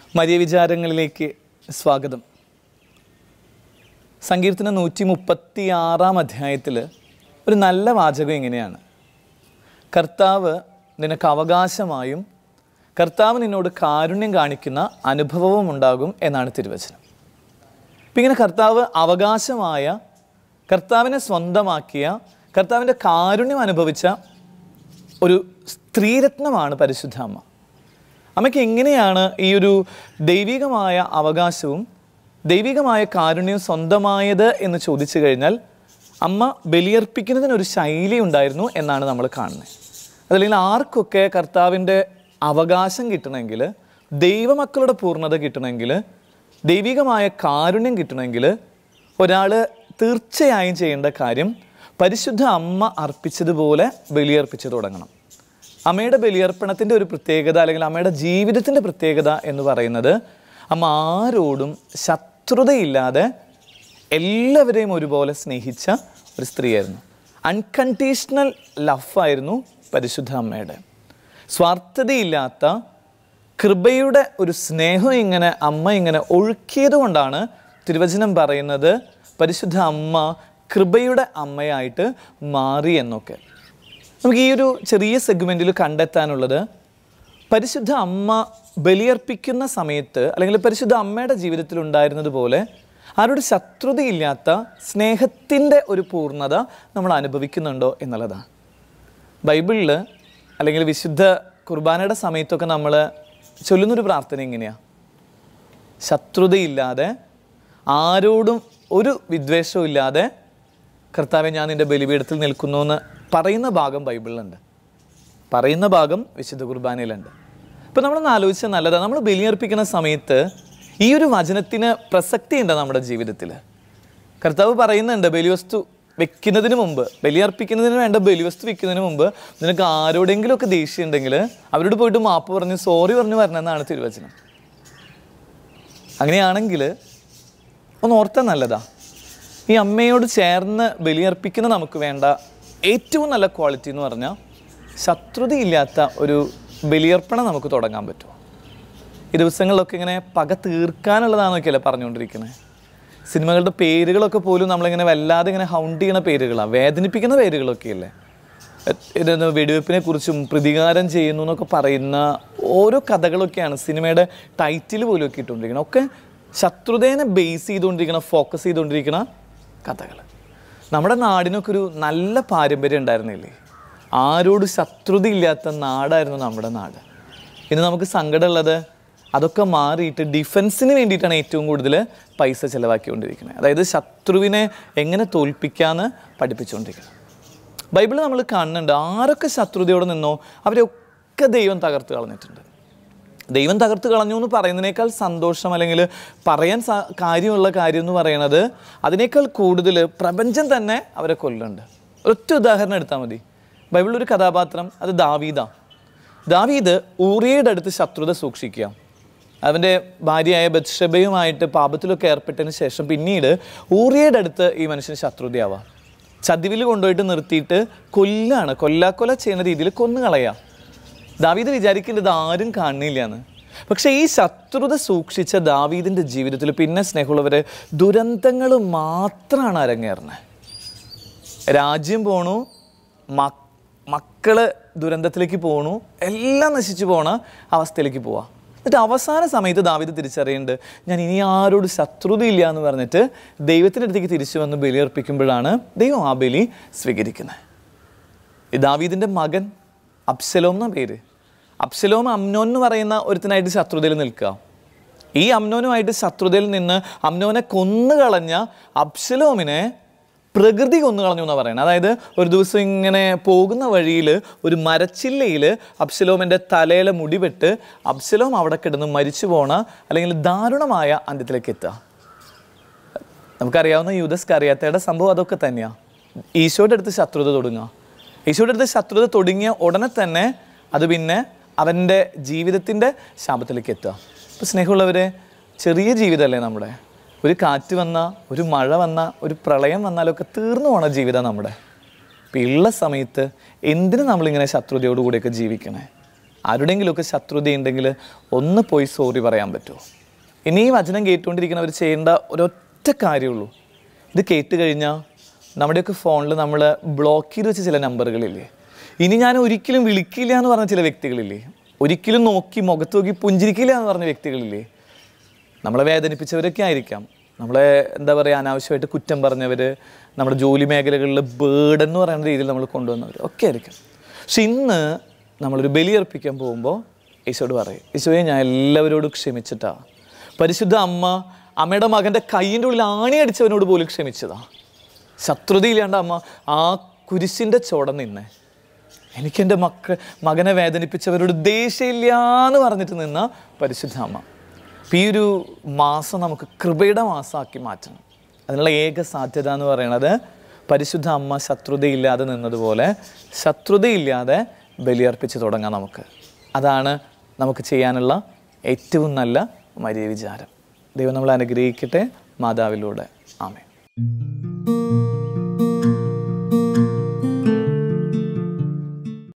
Maria വിചാരങ്ങളിലേക്ക് സ്വാഗതം സങ്കീർത്തനം നൂറ്റി മുപ്പത്തി ആറാം അധ്യായത്തിൽ ഒരു നല്ല വാചകം ഇങ്ങനെയാണ് കർത്താവ് നിനക്ക് അവകാശമായും കർത്താവ് നിന്നോട് കാരുണ്യം കാണിക്കുന്ന അനുഭവവും ഉണ്ടാകും എന്നാണ് തിരുവചനം അപ്പം ഇങ്ങനെ കർത്താവ് അവകാശമായ കർത്താവിനെ സ്വന്തമാക്കിയ കർത്താവിൻ്റെ കാരുണ്യം അനുഭവിച്ച ഒരു സ്ത്രീരത്നമാണ് പരിശുദ്ധ അമ്മ അമ്മയ്ക്ക് എങ്ങനെയാണ് ഈ ഒരു ദൈവികമായ അവകാശവും ദൈവികമായ കാരുണ്യവും സ്വന്തമായത് എന്ന് ചോദിച്ചു കഴിഞ്ഞാൽ അമ്മ ബലിയർപ്പിക്കുന്നതിനൊരു ശൈലി ഉണ്ടായിരുന്നു എന്നാണ് നമ്മൾ കാണുന്നത് അതല്ലെങ്കിൽ ആർക്കൊക്കെ കർത്താവിൻ്റെ അവകാശം കിട്ടണമെങ്കിൽ ദൈവമക്കളുടെ പൂർണ്ണത കിട്ടണമെങ്കിൽ ദൈവികമായ കാരുണ്യം കിട്ടണമെങ്കിൽ ഒരാൾ തീർച്ചയായും ചെയ്യേണ്ട കാര്യം പരിശുദ്ധ അമ്മ അർപ്പിച്ചതുപോലെ ബലിയർപ്പിച്ചു തുടങ്ങണം അമ്മയുടെ ബലിയർപ്പണത്തിൻ്റെ ഒരു പ്രത്യേകത അല്ലെങ്കിൽ അമ്മയുടെ ജീവിതത്തിൻ്റെ പ്രത്യേകത എന്ന് പറയുന്നത് അമ്മ ആരോടും ശത്രുതയില്ലാതെ എല്ലാവരെയും ഒരുപോലെ സ്നേഹിച്ച ഒരു സ്ത്രീയായിരുന്നു അൺകണ്ടീഷണൽ ലഫായിരുന്നു പരിശുദ്ധ അമ്മയുടെ സ്വാർത്ഥതയില്ലാത്ത കൃപയുടെ ഒരു സ്നേഹം ഇങ്ങനെ അമ്മ ഇങ്ങനെ ഒഴുക്കിയത് കൊണ്ടാണ് തിരുവചനം പറയുന്നത് പരിശുദ്ധ അമ്മ കൃപയുടെ അമ്മയായിട്ട് മാറി എന്നൊക്കെ നമുക്ക് ഈ ഒരു ചെറിയ സെഗ്മെൻറ്റിൽ കണ്ടെത്താനുള്ളത് പരിശുദ്ധ അമ്മ ബലിയർപ്പിക്കുന്ന സമയത്ത് അല്ലെങ്കിൽ പരിശുദ്ധ അമ്മയുടെ ജീവിതത്തിൽ ഉണ്ടായിരുന്നത് പോലെ ആരോട് ശത്രുതയില്ലാത്ത സ്നേഹത്തിൻ്റെ ഒരു പൂർണ്ണത നമ്മൾ അനുഭവിക്കുന്നുണ്ടോ എന്നുള്ളതാണ് ബൈബിളിൽ അല്ലെങ്കിൽ വിശുദ്ധ കുർബാനയുടെ സമയത്തൊക്കെ നമ്മൾ ചൊല്ലുന്നൊരു പ്രാർത്ഥന ഇങ്ങനെയാണ് ശത്രുതയില്ലാതെ ആരോടും ഒരു വിദ്വേഷവും ഇല്ലാതെ കർത്താവെ ഞാൻ നിൻ്റെ ബലിപീഠത്തിൽ നിൽക്കുന്നു എന്ന് പറയുന്ന ഭാഗം ബൈബിളിലുണ്ട് പറയുന്ന ഭാഗം വിശുദ്ധ കുർബാനയിലുണ്ട് ഇപ്പം നമ്മളൊന്ന് ആലോചിച്ചാൽ നല്ലതാണ് നമ്മൾ ബലിയർപ്പിക്കുന്ന സമയത്ത് ഈ ഒരു വചനത്തിന് പ്രസക്തി ഉണ്ട് നമ്മുടെ ജീവിതത്തിൽ കർത്താവ് പറയുന്നുണ്ട് ബലിവസ്തു വെക്കുന്നതിന് മുമ്പ് ബലിയർപ്പിക്കുന്നതിന് വേണ്ട ബലിവസ്തു വെക്കുന്നതിന് മുമ്പ് നിനക്ക് ആരോടെങ്കിലുമൊക്കെ ദേഷ്യം ഉണ്ടെങ്കിൽ അവരോട് പോയിട്ട് മാപ്പ് പറഞ്ഞ് സോറി പറഞ്ഞ് വരണമെന്നാണ് തിരുവചനം അങ്ങനെയാണെങ്കിൽ ഒന്ന് ഓർത്താൽ നല്ലതാ ഈ അമ്മയോട് ചേർന്ന് ബലിയർപ്പിക്കുന്ന നമുക്ക് വേണ്ട ഏറ്റവും നല്ല ക്വാളിറ്റി എന്ന് പറഞ്ഞാൽ ശത്രുതയില്ലാത്ത ഒരു ബലിയർപ്പണം നമുക്ക് തുടങ്ങാൻ പറ്റുമോ ഈ ദിവസങ്ങളിലൊക്കെ ഇങ്ങനെ പക തീർക്കാനുള്ളതാണെന്നൊക്കെയല്ലേ പറഞ്ഞുകൊണ്ടിരിക്കുന്നത് സിനിമകളുടെ പേരുകളൊക്കെ പോലും നമ്മളിങ്ങനെ വല്ലാതെ ഇങ്ങനെ ഹൗണ്ട് ചെയ്യണ പേരുകളാണ് വേദനിപ്പിക്കുന്ന പേരുകളൊക്കെ അല്ലേ ഇത് വെടിവെപ്പിനെ കുറിച്ചും പ്രതികാരം ചെയ്യുന്നു എന്നൊക്കെ പറയുന്ന ഓരോ കഥകളൊക്കെയാണ് സിനിമയുടെ ടൈറ്റിൽ പോലും ഒക്കെ ഇട്ടുകൊണ്ടിരിക്കുന്നത് ഒക്കെ ശത്രുതേനെ ബേസ് ചെയ്തുകൊണ്ടിരിക്കുന്ന ഫോക്കസ് ചെയ്തുകൊണ്ടിരിക്കുന്ന കഥകൾ നമ്മുടെ നാടിനൊക്കെ ഒരു നല്ല പാരമ്പര്യം ഉണ്ടായിരുന്നില്ലേ ആരോട് ശത്രുതയില്ലാത്ത നാടായിരുന്നു നമ്മുടെ നാട് ഇന്ന് നമുക്ക് സങ്കടമുള്ളത് അതൊക്കെ മാറിയിട്ട് ഡിഫൻസിന് വേണ്ടിയിട്ടാണ് ഏറ്റവും കൂടുതൽ പൈസ ചിലവാക്കിക്കൊണ്ടിരിക്കുന്നത് അതായത് ശത്രുവിനെ എങ്ങനെ തോൽപ്പിക്കാമെന്ന് പഠിപ്പിച്ചുകൊണ്ടിരിക്കുന്നത് ബൈബിളിൽ നമ്മൾ കാണുന്നുണ്ട് ആരൊക്കെ ശത്രുതയോടെ നിന്നോ അവരെയൊക്കെ ദൈവം തകർത്ത് കളഞ്ഞിട്ടുണ്ട് ദൈവം തകർത്ത് കളഞ്ഞു എന്ന് പറയുന്നതിനേക്കാൾ സന്തോഷം അല്ലെങ്കിൽ പറയാൻ സാ കാര്യമുള്ള കാര്യം എന്ന് പറയുന്നത് അതിനേക്കാൾ കൂടുതൽ പ്രപഞ്ചം തന്നെ അവരെ കൊല്ലുന്നുണ്ട് ഒറ്റ ഉദാഹരണം എടുത്താൽ മതി ബൈബിളിൽ ഒരു കഥാപാത്രം അത് ദാവീദ ദാവീദ് ഊറിയയുടെ അടുത്ത് ശത്രുത സൂക്ഷിക്കുക അവൻ്റെ ഭാര്യയായ ബത്ഷബയുമായിട്ട് പാപത്തിലൊക്കെ ഏർപ്പെട്ടതിന് ശേഷം പിന്നീട് ഊറിയയുടെ അടുത്ത് ഈ മനുഷ്യന് ശത്രുതയാവാം ചതിവിൽ കൊണ്ടുപോയിട്ട് നിർത്തിയിട്ട് കൊല്ലാണ് കൊല്ലാക്കൊല ചെയ്യുന്ന രീതിയിൽ കൊന്നുകളയാം ദാവീദ് വിചാരിക്കേണ്ടത് ആരും കാണുന്നില്ല എന്ന് പക്ഷേ ഈ ശത്രുത സൂക്ഷിച്ച ദാവീദിൻ്റെ ജീവിതത്തിൽ പിന്നെ സ്നേഹമുള്ളവരെ ദുരന്തങ്ങൾ മാത്രമാണ് അരങ്ങേറുന്നത് രാജ്യം പോണു മക് മക്കള് ദുരന്തത്തിലേക്ക് പോണു എല്ലാം നശിച്ചു പോണ അവസ്ഥയിലേക്ക് പോവാ എന്നിട്ട് അവസാന സമയത്ത് ദാവീദ് തിരിച്ചറിയുന്നുണ്ട് ഞാൻ ഇനി ആരോട് ശത്രുതയില്ല എന്ന് പറഞ്ഞിട്ട് ദൈവത്തിൻ്റെ അടുത്തേക്ക് തിരിച്ചു വന്ന് ബലിയർപ്പിക്കുമ്പോഴാണ് ദൈവം ആ ബലി സ്വീകരിക്കുന്നത് ഈ ദാവീദിൻ്റെ മകൻ അബ്സലോം എന്ന പേര് അബ്സലോം അമ്നോൻ എന്ന് പറയുന്ന ഒരുത്തനായിട്ട് ശത്രുതയിൽ നിൽക്കുക ഈ അമ്നോനുമായിട്ട് ശത്രുതയിൽ നിന്ന് അമ്നോനെ കൊന്നുകളഞ്ഞ അബ്സലോമിനെ പ്രകൃതി കൊന്നുകളഞ്ഞു എന്നാണ് പറയുന്നത് അതായത് ഒരു ദിവസം ഇങ്ങനെ പോകുന്ന വഴിയിൽ ഒരു മരച്ചില്ലയിൽ അബ്സലോമിൻ്റെ തലയിലെ മുടിവെട്ട് അബ്സലോം അവിടെ കിടന്ന് മരിച്ചു പോണ അല്ലെങ്കിൽ ദാരുണമായ അന്ത്യത്തിലേക്ക് എത്തുക നമുക്കറിയാവുന്ന യൂദസ് കറിയാത്തയുടെ സംഭവം അതൊക്കെ തന്നെയാണ് ഈശോയുടെ അടുത്ത് ശത്രുത തുടങ്ങുക ഈശോയുടെ അടുത്ത് ശത്രുത തുടങ്ങിയ ഉടനെ തന്നെ അത് പിന്നെ അവൻ്റെ ജീവിതത്തിൻ്റെ ശാപത്തിലേക്ക് എത്തുക ഇപ്പോൾ സ്നേഹമുള്ളവരെ ചെറിയ ജീവിതമല്ലേ നമ്മുടെ ഒരു കാറ്റ് വന്ന ഒരു മഴ വന്ന ഒരു പ്രളയം വന്നാലൊക്കെ തീർന്നു പോണ ജീവിതം നമ്മുടെ ഇപ്പം ഉള്ള സമയത്ത് എന്തിനു നമ്മളിങ്ങനെ ശത്രുതയോടുകൂടിയൊക്കെ ജീവിക്കണേ ആരുടെയെങ്കിലുമൊക്കെ ശത്രുത ഉണ്ടെങ്കിൽ ഒന്ന് പോയി സോറി പറയാൻ പറ്റുമോ ഇനി ഈ വചനം കേട്ടുകൊണ്ടിരിക്കുന്നവർ ചെയ്യേണ്ട ഒരൊറ്റ കാര്യമുള്ളൂ ഇത് കേട്ട് കഴിഞ്ഞാൽ നമ്മുടെയൊക്കെ ഫോണിൽ നമ്മൾ ബ്ലോക്ക് ചെയ്ത് വെച്ച ചില നമ്പറുകളില്ലേ ഇനി ഞാൻ ഒരിക്കലും വിളിക്കില്ല എന്ന് പറഞ്ഞ ചില വ്യക്തികളില്ലേ ഒരിക്കലും നോക്കി മുഖത്ത് നോക്കി പുഞ്ചിരിക്കില്ല എന്ന് പറഞ്ഞ വ്യക്തികളില്ലേ നമ്മളെ വേദനിപ്പിച്ചവരൊക്കെ ആയിരിക്കാം നമ്മളെ എന്താ പറയുക അനാവശ്യമായിട്ട് കുറ്റം പറഞ്ഞവർ നമ്മുടെ ജോലി മേഖലകളിൽ ബേർഡ് എന്ന് പറയുന്ന രീതിയിൽ നമ്മൾ കൊണ്ടുവന്നവർ ഒക്കെ ആയിരിക്കും പക്ഷെ ഇന്ന് നമ്മളൊരു ബലിയർപ്പിക്കാൻ പോകുമ്പോൾ ഈശോട് പറയും ഈശോയെ ഞാൻ എല്ലാവരോടും ക്ഷമിച്ചിട്ടാ പരിശുദ്ധ അമ്മ അമ്മയുടെ മകൻ്റെ കൈയിൻ്റെ ഉള്ളിൽ ആണി അടിച്ചവനോട് പോലും ക്ഷമിച്ചതാ ശത്രുതയില്ലാണ്ട് അമ്മ ആ കുരിശിൻ്റെ ചോട നിന്നെ എനിക്ക് എൻ്റെ മക്ക മകനെ വേദനിപ്പിച്ചവരോട് ദേഷ്യമില്ല എന്ന് പറഞ്ഞിട്ട് നിന്ന പരിശുദ്ധ അമ്മ അപ്പം ഈ ഒരു മാസം നമുക്ക് കൃപയുടെ മാസമാക്കി മാറ്റണം അതിനുള്ള ഏക സാധ്യത എന്ന് പറയുന്നത് പരിശുദ്ധ അമ്മ ശത്രുതയില്ലാതെ നിന്നതുപോലെ ശത്രുതയില്ലാതെ ബലിയർപ്പിച്ച് തുടങ്ങാം നമുക്ക് അതാണ് നമുക്ക് ചെയ്യാനുള്ള ഏറ്റവും നല്ല മരിയ വിചാരം ദൈവം നമ്മളെ അനുഗ്രഹിക്കട്ടെ മാതാവിലൂടെ ആമേ